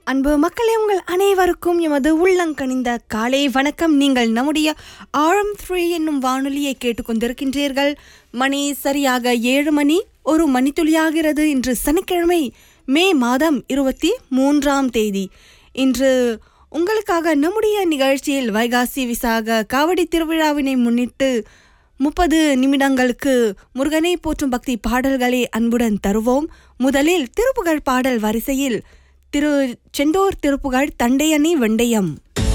அன்பு மக்களே உங்கள் அனைவருக்கும் எமது உள்ளங்கனிந்த காலை வணக்கம் நீங்கள் நம்முடைய ஆழம் த்ரீ என்னும் வானொலியை கேட்டுக்கொண்டிருக்கின்றீர்கள் மணி சரியாக ஏழு மணி ஒரு மணித்துளியாகிறது இன்று சனிக்கிழமை மே மாதம் இருபத்தி மூன்றாம் தேதி இன்று உங்களுக்காக நம்முடைய நிகழ்ச்சியில் வைகாசி விசாக காவடி திருவிழாவினை முன்னிட்டு முப்பது நிமிடங்களுக்கு முருகனை போற்றும் பக்தி பாடல்களை அன்புடன் தருவோம் முதலில் திருப்புகழ் பாடல் வரிசையில் திரு செந்தூர் திருப்புகழ் தண்டையணி வெண்டையம்